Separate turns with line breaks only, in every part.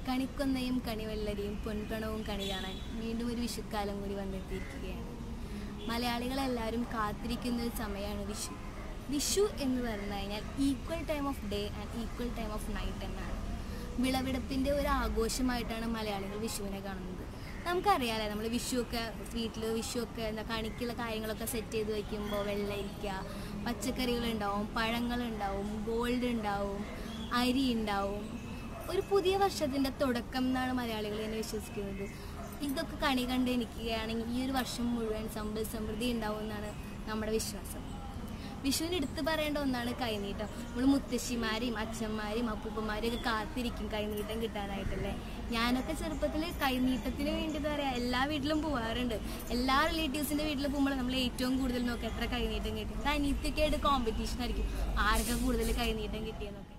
കണിക്കൊന്നയും കണിവെള്ളരിയും പൊൻപ്രണവും കണി കാണാൻ വീണ്ടും ഒരു വിഷുക്കാലം കൂടി വന്നെത്തിയിരിക്കുകയാണ് മലയാളികളെല്ലാവരും കാത്തിരിക്കുന്ന ഒരു സമയമാണ് വിഷു വിഷു എന്ന് പറഞ്ഞു കഴിഞ്ഞാൽ equal time of day and equal time of night എന്നാണ് വിളവെടുപ്പിൻ്റെ ഒരു ആഘോഷമായിട്ടാണ് മലയാളികൾ വിഷുവിനെ കാണുന്നത് നമുക്കറിയാലേ നമ്മൾ വിഷുവൊക്കെ വീട്ടിൽ വിഷുവൊക്കെ എന്താ കണിക്കുള്ള കാര്യങ്ങളൊക്കെ സെറ്റ് ചെയ്ത് വെക്കുമ്പോൾ വെള്ളരിക്ക പച്ചക്കറികളുണ്ടാവും പഴങ്ങളുണ്ടാവും ഗോൾഡ് ഉണ്ടാവും അരി ഉണ്ടാവും ഒരു പുതിയ വർഷത്തിൻ്റെ തുടക്കം എന്നാണ് മലയാളികൾ എന്നെ വിശ്വസിക്കുന്നത് ഇതൊക്കെ കണി കണ്ട് എനിക്കുകയാണെങ്കിൽ ഈ ഒരു വർഷം മുഴുവൻ സമ്പൽ സമൃദ്ധി ഉണ്ടാവും എന്നാണ് നമ്മുടെ വിശ്വാസം വിഷുവിന് എടുത്തു പറയേണ്ട ഒന്നാണ് കൈനീട്ടം നമ്മൾ മുത്തശ്ശിമാരെയും അച്ഛന്മാരെയും അപ്പൂപ്പന്മാരെയും ഒക്കെ കാത്തിരിക്കും കൈനീട്ടം കിട്ടാനായിട്ടല്ലേ ഞാനൊക്കെ ചെറുപ്പത്തിൽ കൈനീട്ടത്തിന് വേണ്ടി എന്താ പറയുക എല്ലാ വീട്ടിലും പോകാറുണ്ട് എല്ലാ റിലേറ്റീവ്സിൻ്റെ വീട്ടിൽ പോകുമ്പോൾ നമ്മൾ ഏറ്റവും കൂടുതൽ നോക്കുക എത്ര കൈനീട്ടം കിട്ടി അനിയത്തൊക്കെ ആയിട്ട് കോമ്പറ്റീഷൻ ആയിരിക്കും ആർക്കാ കൂടുതൽ കൈനീട്ടം കിട്ടിയെന്നൊക്കെ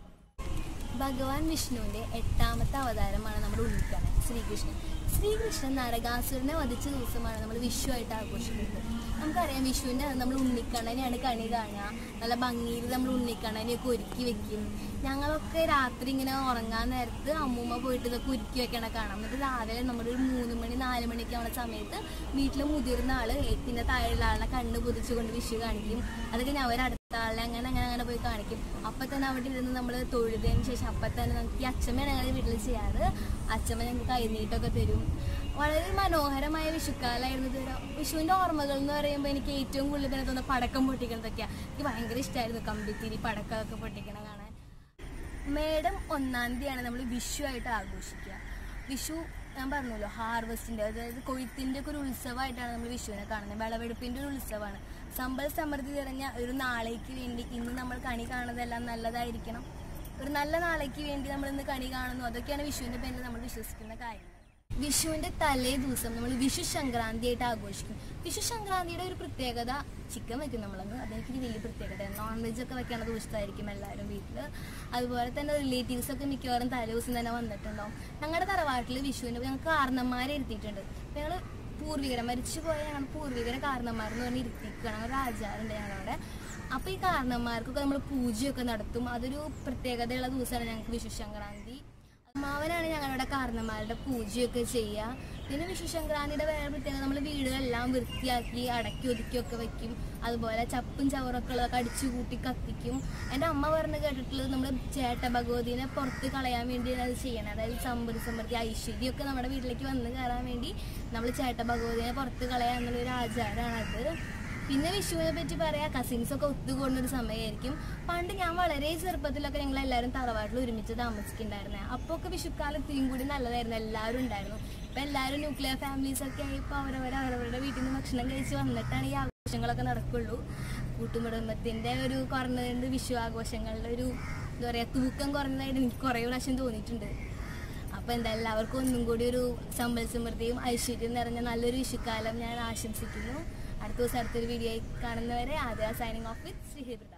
ഭഗവാൻ വിഷ്ണുവിന്റെ എട്ടാമത്തെ അവതാരമാണ് നമ്മുടെ ഉണ്ണിക്കണ്ണൻ ശ്രീകൃഷ്ണൻ ശ്രീകൃഷ്ണൻ നരകാസുരനെ വധിച്ച ദിവസമാണ് നമ്മൾ വിഷു ആയിട്ട് ആഘോഷിക്കുന്നത് നമുക്കറിയാം വിഷുവിൻ്റെ അന്ന് നമ്മൾ ഉണ്ണിക്കണ്ണനെയാണ് കണി കാണുക നല്ല ഭംഗിയിൽ നമ്മൾ ഉണ്ണിക്കണ്ണനെയൊക്കെ ഒരുക്കി വെക്കും ഞങ്ങളൊക്കെ രാത്രി ഇങ്ങനെ ഉറങ്ങാൻ നേരത്ത് അമ്മൂമ്മ പോയിട്ട് ഇതൊക്കെ ഒരുക്കി വെക്കണ കാണാം എന്നിട്ട് രാവിലെ നമ്മുടെ ഒരു മൂന്ന് മണി നാല് മണിക്ക് ആവുന്ന സമയത്ത് വീട്ടിലെ മുതിർന്ന ആള് പിന്നെ താഴെയുള്ള ആളിനെ കണ്ണ് പൊതിച്ചുകൊണ്ട് വിഷു കാണിക്കും അത് കഴിഞ്ഞ് അവർ അടുത്ത ആളിനെ അങ്ങനെ അങ്ങനെ അങ്ങനെ പോയി കാണിക്കും അപ്പം തന്നെ അവിടെ ഇരുന്ന് നമ്മൾ തൊഴുതതിന് ശേഷം അപ്പം തന്നെ നമുക്ക് ഈ അച്ഛമ്മയാണ് ഞങ്ങൾ വീട്ടിൽ ചെയ്യാറ് അച്ഛമ്മ ഞങ്ങൾക്ക് കൈനീട്ടൊക്കെ തരും വളരെ മനോഹരമായ വിഷുക്കാലായിരുന്നു ഇത് വിഷുവിൻ്റെ ഓർമ്മകൾ എന്ന് പറയുമ്പോൾ എനിക്ക് ഏറ്റവും കൂടുതൽ തന്നെ തോന്നുന്ന പടക്കം പൊട്ടിക്കുന്നതൊക്കെയാണ് എനിക്ക് ഭയങ്കര ഇഷ്ടമായിരുന്നു കമ്പിത്തിരി പടക്കമൊക്കെ പൊട്ടിക്കണം കാണാൻ മേടം ഒന്നാം തീയതിയാണ് നമ്മൾ വിഷു ആയിട്ട് ആഘോഷിക്കുക വിഷു ഞാൻ പറഞ്ഞല്ലോ ഹാർവസ്റ്റിന്റെ അതായത് കൊയ്ത്തിന്റെ ഒക്കെ ഒരു ഉത്സവമായിട്ടാണ് നമ്മൾ വിഷുവിനെ കാണുന്നത് വിളവെടുപ്പിന്റെ ഒരു ഉത്സവമാണ് സമ്പൽ സമൃദ്ധി നിറഞ്ഞ ഒരു നാളേക്ക് വേണ്ടി ഇന്ന് നമ്മൾ കണി കാണുന്നതെല്ലാം നല്ലതായിരിക്കണം ഒരു നല്ല നാളേക്ക് വേണ്ടി നമ്മൾ ഇന്ന് കണി കാണുന്നു അതൊക്കെയാണ് വിഷുവിന്റെ പേരിൽ നമ്മൾ വിശ്വസിക്കുന്ന കാര്യങ്ങൾ വിഷുവിന്റെ തലേ ദിവസം നമ്മൾ വിഷു സംക്രാന്തി ആയിട്ട് ആഘോഷിക്കും വിഷു സംക്രാന്തിയുടെ ഒരു പ്രത്യേകത ചിക്കൻ വെക്കും നമ്മളന്ന് അതെനിക്ക് വലിയ പ്രത്യേകത നോൺ വെജ് ഒക്കെ വെക്കണ ദിവസത്തായിരിക്കും എല്ലാവരും വീട്ടിൽ അതുപോലെ തന്നെ റിലേറ്റീവ്സ് ഒക്കെ മിക്കവാറും തലേ ദിവസം തന്നെ വന്നിട്ടുണ്ടാവും ഞങ്ങളുടെ തറവാട്ടിൽ വിഷുവിന് ഞങ്ങൾക്ക് കാരണന്മാരെ ഇരുത്തിയിട്ടുണ്ട് ഞങ്ങൾ പൂർവികരെ മരിച്ചു പോയ ഞങ്ങൾ പൂർവികരെ കാരണന്മാരെന്ന് പറഞ്ഞ് ഇരുത്തിക്കണം ഒരു ആചാരമുണ്ട് ഞങ്ങളുടെ അപ്പോൾ ഈ കാരണന്മാർക്കൊക്കെ നമ്മൾ പൂജയൊക്കെ നടത്തും അതൊരു പ്രത്യേകതയുള്ള ദിവസമാണ് ഞങ്ങൾക്ക് വിഷു സംക്രാന്തി അമ്മാവനാണ് ഞങ്ങളുടെ കാരണന്മാരുടെ പൂജയൊക്കെ ചെയ്യുക പിന്നെ വിഷു സംക്രാന്തിയുടെ വേറെ പ്രത്യേകത നമ്മൾ വീടുകളെല്ലാം വൃത്തിയാക്കി അടക്കി ഒതുക്കിയൊക്കെ വെക്കും അതുപോലെ ചപ്പും ചവറൊക്കെ ഉള്ളതൊക്കെ അടിച്ചു കൂട്ടി കത്തിക്കും എൻ്റെ അമ്മ പറഞ്ഞ് കേട്ടിട്ടുള്ളത് നമ്മൾ ചേട്ട ഭഗവതിനെ പുറത്ത് കളയാൻ വേണ്ടിയാണ് അത് ചെയ്യണത് അതായത് സമ്പൽ സമൃദ്ധി ഐശ്വര്യമൊക്കെ നമ്മുടെ വീട്ടിലേക്ക് വന്ന് കയറാൻ വേണ്ടി നമ്മൾ ചേട്ട ഭഗവതിനെ പുറത്ത് കളയാ എന്നുള്ളൊരു ആചാരമാണത് പിന്നെ വിഷുവിനെ പറ്റി പറയാ കസിൻസ് ഒക്കെ ഒത്തുകൂടുന്നൊരു സമയമായിരിക്കും പണ്ട് ഞാൻ വളരെ ചെറുപ്പത്തിലൊക്കെ ഞങ്ങൾ എല്ലാവരും തറവാട്ടിൽ ഒരുമിച്ച് താമസിക്കുന്നുണ്ടായിരുന്നേ അപ്പോൾ ഒക്കെ വിഷുക്കാലം ഇത്തിരിയും കൂടി നല്ലതായിരുന്നു എല്ലാവരും ഉണ്ടായിരുന്നു ഇപ്പം എല്ലാവരും ന്യൂക്ലിയർ ഫാമിലീസ് ഒക്കെ ആയി ഇപ്പോൾ അവരവരെ അവരവരുടെ വീട്ടിൽ നിന്ന് ഭക്ഷണം കഴിച്ച് വന്നിട്ടാണ് ഈ ആഘോഷങ്ങളൊക്കെ നടക്കുള്ളൂ കൂട്ടുകുടുംബത്തിൻ്റെ ഒരു കുറഞ്ഞതുകൊണ്ട് വിഷു ആഘോഷങ്ങളുടെ ഒരു എന്താ പറയുക തൂക്കം കുറഞ്ഞതായിട്ട് എനിക്ക് കുറേ പ്രാവശ്യം തോന്നിയിട്ടുണ്ട് അപ്പോൾ എന്താ എല്ലാവർക്കും ഒന്നും കൂടി ഒരു സമ്പൽ സമൃദ്ധിയും ഐശ്വര്യം നിറഞ്ഞ നല്ലൊരു വിഷുക്കാലം ഞാൻ ആശംസിക്കുന്നു അടുത്ത ദിവസം അടുത്തൊരു വീഡിയോ കാണുന്നവരെ ആദ്യ സൈനിങ് ഓഫ് വിത്ത് ശ്രീഹിബ്രത